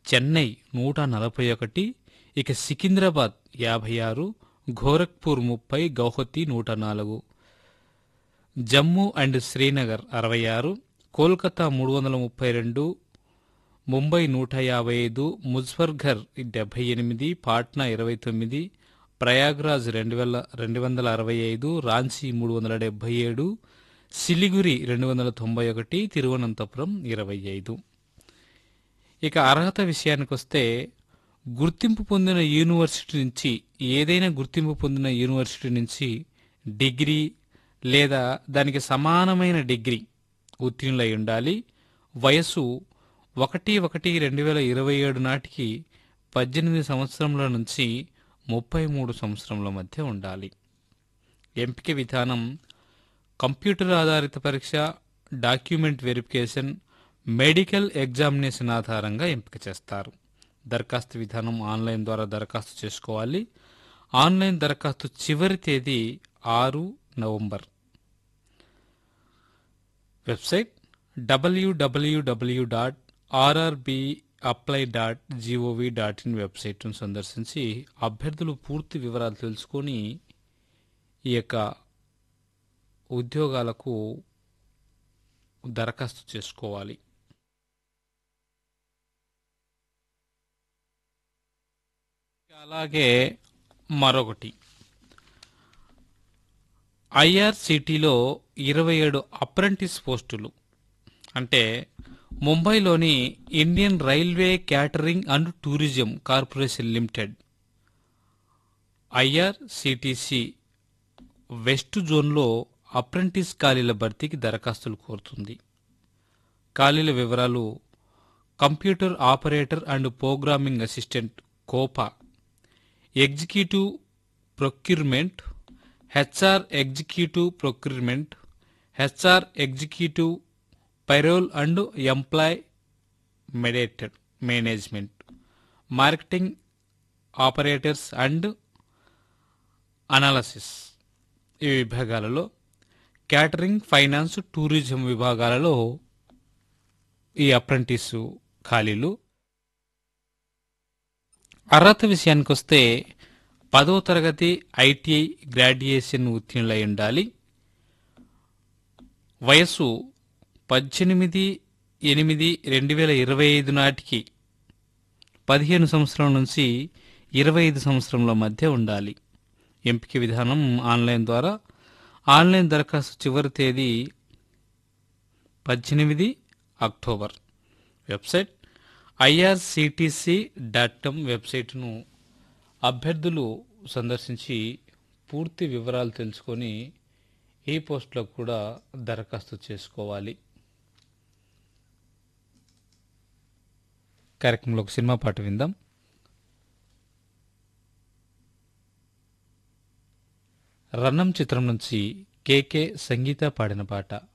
చెన్నై నూట నలభై ఒకటి ఇక సికింద్రాబాద్ యాభై ఆరు గోరఖ్పూర్ ముప్పై గౌహతి నూట నాలుగు జమ్మూ అండ్ శ్రీనగర్ అరవై ఆరు కోల్కతా మూడు వందల ముప్పై రెండు ముంబై నూట యాభై ఐదు ముజఫర్ఘర్ డెబ్బై ఎనిమిది పాట్నా ఇరవై తొమ్మిది ప్రయాగ్రాజ్ రెండు వేల రెండు వందల అరవై ఐదు రాంచీ మూడు వందల డెబ్బై ఏడు సిలిగురి రెండు వందల తొంభై ఒకటి తిరువనంతపురం ఇరవై ఐదు ఇక అర్హత విషయానికి వస్తే గుర్తింపు పొందిన యూనివర్సిటీ నుంచి ఏదైనా గుర్తింపు పొందిన యూనివర్సిటీ నుంచి డిగ్రీ లేదా దానికి సమానమైన డిగ్రీ ఉత్తీర్ణులై ఉండాలి వయసు ఒకటి ఒకటి రెండు వేల ఇరవై ఏడు నాటికి పద్దెనిమిది సంవత్సరముల నుంచి ముప్పై మూడు సంవత్సరముల మధ్య ఉండాలి ఎంపిక విధానం కంప్యూటర్ ఆధారిత పరీక్ష డాక్యుమెంట్ వెరిఫికేషన్ మెడికల్ ఎగ్జామినేషన్ ఆధారంగా ఎంపిక చేస్తారు దరఖాస్తు విధానం ఆన్లైన్ ద్వారా దరఖాస్తు చేసుకోవాలి ఆన్లైన్ దరఖాస్తు చివరి తేదీ ఆరు November website WWW dot RRB apply dot GOV dot in వెబ్సైట్ను సందర్శించి అభ్యర్థులు పూర్తి వివరాలు తెలుసుకొని ఈ యొక్క ఉద్యోగాలకు దరఖాస్తు చేసుకోవాలి అలాగే మరొకటి ఐఆర్సిటీలో ఇరవై ఏడు అప్రెంటిస్ పోస్టులు అంటే ముంబైలోని Indian railway catering and tourism corporation limited IRCTC west జోన్లో అప్రెంటిస్ ఖాళీల భర్తీకి దరఖాస్తులు కోరుతుంది ఖాళీల వివరాలు computer operator and programming assistant COPA executive procurement HR executive procurement HR executive payroll and employee mediated management marketing operators and analysis ఈ విభాగాలలో catering finance tourism విభాగాలలో ఈ అప్రెంటిస్ ఖాళీలు అర్హత విషయానికి వస్తే పదో తరగతి ఐటీఐ గ్రాడ్యుయేషన్ ఉత్తీర్ణులై ఉండాలి వయస్సు పద్దెనిమిది ఎనిమిది రెండు వేల ఇరవై ఐదు నాటికి పదిహేను సంవత్సరం నుంచి ఇరవై ఐదు సంవత్సరంల మధ్య ఉండాలి ఎంపిక విధానం ఆన్లైన్ ద్వారా ఆన్లైన్ దరఖాస్తు చివరి తేదీ పద్దెనిమిది October website IRCTC dot com వెబ్సైట్ను అభ్యర్థులు సందర్శించి పూర్తి వివరాలు తెలుసుకొని ఈ పోస్టులకు కూడా దరఖాస్తు చేసుకోవాలి కార్యక్రమంలో ఒక సినిమా పాట విందాం రన్నం చిత్రం నుంచి కేకే సంగీత పాడిన పాట